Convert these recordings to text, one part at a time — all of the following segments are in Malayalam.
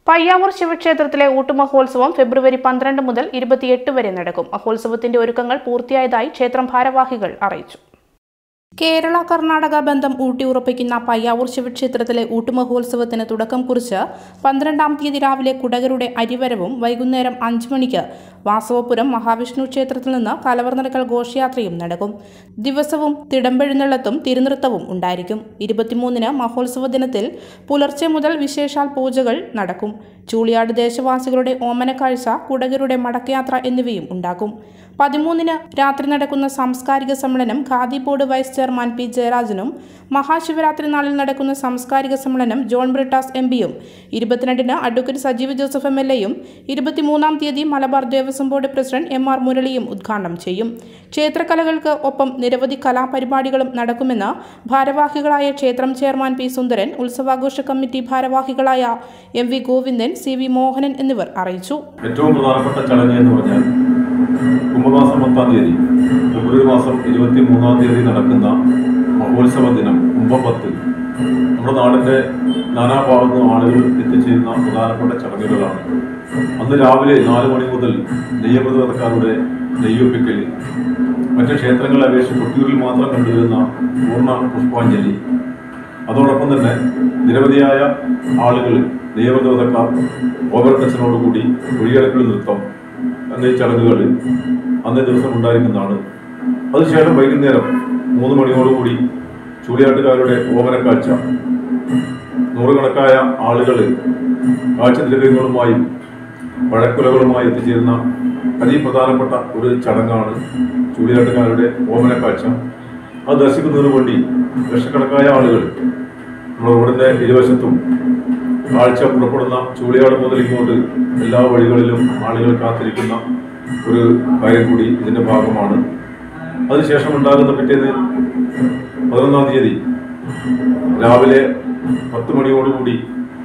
പയ്യാവൂർ ശിവക്ഷേത്രത്തിലെ ഊട്ടുമഹോത്സവം ഫെബ്രുവരി പന്ത്രണ്ട് മുതൽ ഇരുപത്തിയെട്ട് വരെ നടക്കും മഹോത്സവത്തിന്റെ ഒരുക്കങ്ങൾ പൂർത്തിയായതായി ക്ഷേത്രം ഭാരവാഹികൾ അറിയിച്ചു കേരള കർണാടക ബന്ധം ഊട്ടിയുറപ്പിക്കുന്ന പയ്യാവൂർ ശിവക്ഷേത്രത്തിലെ ഊട്ടുമഹോത്സവത്തിന് തുടക്കം കുറിച്ച് പന്ത്രണ്ടാം തീയതി രാവിലെ കുടകരുടെ അരിവരവും വൈകുന്നേരം അഞ്ചു മണിക്ക് വാസവപുരം മഹാവിഷ്ണു ക്ഷേത്രത്തിൽ നിന്ന് കലവർനിറക്കൽ ഘോഷയാത്രയും നടക്കും ദിവസവും തിടമ്പെഴുന്നള്ളത്തും തിരുനൃത്തവും ഉണ്ടായിരിക്കും ഇരുപത്തിമൂന്നിന് മഹോത്സവ ദിനത്തിൽ പുലർച്ചെ മുതൽ വിശേഷാൽ പൂജകൾ നടക്കും ചൂളിയാട് ദേശവാസികളുടെ ഓമനക്കാഴ്ച കുടകരുടെ മടക്കയാത്ര എന്നിവയും ഉണ്ടാകും പതിമൂന്നിന് രാത്രി നടക്കുന്ന സാംസ്കാരിക സമ്മേളനം Khadi board vice chairman P ജയരാജനും മഹാശിവരാത്രി നാളിൽ നടക്കുന്ന സാംസ്കാരിക സമ്മേളനം ജോൺ ബ്രിട്ടാസ് എം പിയും ഇരുപത്തിരണ്ടിന് advocate Sajeev Joseph M L എയും ഇരുപത്തിമൂന്നാം തീയതി Malabar Devaswom board president M R മുരളിയും ഉദ്ഘാടനം ചെയ്യും ക്ഷേത്രകലകൾക്ക് ഒപ്പം നിരവധി കലാപരിപാടികളും നടക്കുമെന്ന് ഭാരവാഹികളായ ക്ഷേത്രം ചെയർമാൻ പി സുന്ദരൻ ഉത്സവാഘോഷ കമ്മിറ്റി ഭാരവാഹികളായ M V Govindan C V Mohanan എന്നിവർ അറിയിച്ചു ഏറ്റവും പ്രധാനപ്പെട്ട ചടങ്ങ് എന്ന് പറഞ്ഞാൽ കുംഭമാസം പത്താം തീയതി ഫെബ്രുവരി മാസം ഇരുപത്തി മൂന്നാം തീയതി നടക്കുന്ന മഹോത്സവ ദിനം കുംഭപത്ത് നമ്മുടെ നാടിൻ്റെ നാനാഭാഗത്തു നിന്നും ആളുകൾ എത്തിച്ചേരുന്ന പ്രധാനപ്പെട്ട ചടങ്ങുകളാണ് അന്ന് രാവിലെ നാല് മണി മുതൽ നെയ്യപ്രതിപഥക്കാരുടെ നെയ്യൊപ്പിക്കൽ മറ്റ് ക്ഷേത്രങ്ങളെ അപേക്ഷിച്ച് കൊട്ടിയൂരിൽ മാത്രം കണ്ടുവരുന്ന പൂർണ്ണ പുഷ്പാഞ്ജലി അതോടൊപ്പം തന്നെ നിരവധിയായ ആളുകൾ നിയമദേവതക്കാർ ഓവർട്ടച്ചനോടുകൂടി ഒഴിയടക്കൽ നൃത്തം എന്നീ ചടങ്ങുകൾ അന്നേ ദിവസം ഉണ്ടായിരിക്കുന്നതാണ് അതിനുശേഷം വൈകുന്നേരം മൂന്ന് മണിയോടുകൂടി ചൂടിയാട്ടുകാരുടെ ഓമനക്കാഴ്ച നൂറുകണക്കായ ആളുകൾ കാഴ്ചദ്രവ്യങ്ങളുമായും പഴക്കുലകളുമായി എത്തിച്ചേരുന്ന അതിപ്രധാനപ്പെട്ട ഒരു ചടങ്ങാണ് ചൂടിയാട്ടുകാരുടെ ഓമനക്കാഴ്ച അത് ദർശിക്കുന്നതിന് വേണ്ടി ലക്ഷക്കണക്കായ ആളുകൾ നമ്മുടെ റോഡിന്റെ ഇരുവശത്തും കാഴ്ച പുറപ്പെടുന്ന ചൂളിയാട് മുതൽ ഇങ്ങോട്ട് എല്ലാ വഴികളിലും ആളുകൾ കാത്തിരിക്കുന്ന ഒരു കാര്യം കൂടി ഇതിന്റെ ഭാഗമാണ് അതിനുശേഷം ഉണ്ടാകുന്ന പിറ്റേന്ന് പതിനൊന്നാം തീയതി രാവിലെ പത്ത് മണിയോടുകൂടി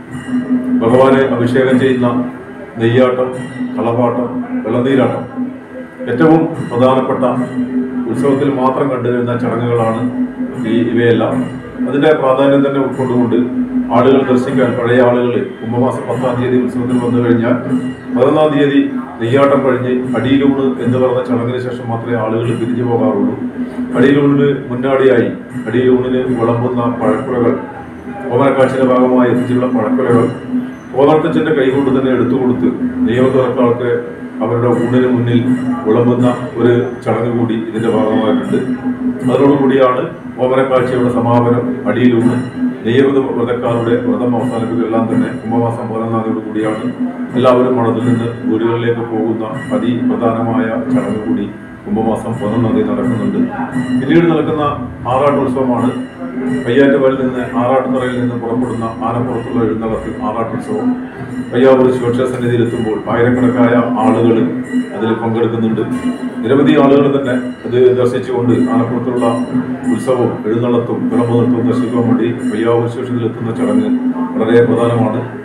ഭഗവാനെ അഭിഷേകം ചെയ്യുന്ന നെയ്യാട്ടം കളപാട്ടം വെള്ളനീരാട്ടം ഏറ്റവും പ്രധാനപ്പെട്ട ഉത്സവത്തിൽ മാത്രം കണ്ടുവരുന്ന ചടങ്ങുകളാണ് ഈ ഇവയെല്ലാം അതിന്റെ പ്രാധാന്യം തന്നെ ഉൾക്കൊണ്ടുകൊണ്ട് ആളുകൾ ദർശിക്കാൻ പഴയ ആളുകൾ കുംഭമാസം പത്താം തീയതി ഉത്സവത്തിൽ വന്നു കഴിഞ്ഞാൽ പതിനൊന്നാം തീയതി നെയ്യാട്ടം കഴിഞ്ഞ് അടിയിലൂണ് എന്ന് പറഞ്ഞ ചടങ്ങിന് ശേഷം മാത്രമേ ആളുകൾ പിരിഞ്ഞു പോകാറുള്ളൂ അടിയിലൂണിന് മുന്നാടിയായി അടിയിലൂണിന് വിളമ്പുന്ന പഴക്കുലകൾ ഓമനക്കാഴ്ചയുടെ ഭാഗമായി എത്തിച്ചുള്ള പഴക്കുലകൾ ഓതർത്തച്ഛന്റെ കൈകൊണ്ട് തന്നെ എടുത്തു കൊടുത്ത് നിയമത്തുറക്കാർക്ക് അവരുടെ ഊണിന് മുന്നിൽ വിളമ്പുന്ന ഒരു ചടങ്ങ് കൂടി ഇതിന്റെ ഭാഗമായിട്ടുണ്ട് അതോടുകൂടിയാണ് ഓമനക്കാഴ്ചയുടെ സമാപനം അടിയിലൂണ് നെയ്യവൃത വ്രതക്കാരുടെ വ്രതം അവസാനിപ്പിക്കുക എല്ലാം തന്നെ കുംഭമാസം പതിനൊന്നാം തീയതി കൂടിയാണ് എല്ലാവരും മഠത്തിൽ നിന്ന് വീടുകളിലേക്ക് പോകുന്ന അതിപ്രധാനമായ ചടങ്ങ് കൂടി കുംഭമാസം പതിനൊന്നാം തീയതി നടക്കുന്നുണ്ട് പിന്നീട് നടക്കുന്ന ആറാട്ടുത്സവമാണ് പയ്യാറ്റുവരിൽ നിന്ന് ആറാട്ടുതറയിൽ നിന്ന് പുറപ്പെടുന്ന ആനപ്പുറത്തുള്ള എഴുന്നള്ളത്ത് ആറാട്ടുത്സവം പയ്യാവൂർ ശിവക്ഷേത്ര സന്നിധിയിൽ എത്തുമ്പോൾ ആയിരക്കണക്കായ ആളുകൾ അതിൽ പങ്കെടുക്കുന്നുണ്ട് നിരവധി ആളുകൾ തന്നെ അത് ദർശിച്ചുകൊണ്ട് ആനപ്പുറത്തുള്ള ഉത്സവവും എഴുന്നള്ളത്തും വിളമ്പ് നൃത്തവും ദർശിക്കാൻ വേണ്ടി പയ്യാവൂർ ശിവക്ഷേത്രത്തിൽ എത്തുന്ന ചടങ്ങ് വളരെ പ്രധാനമാണ്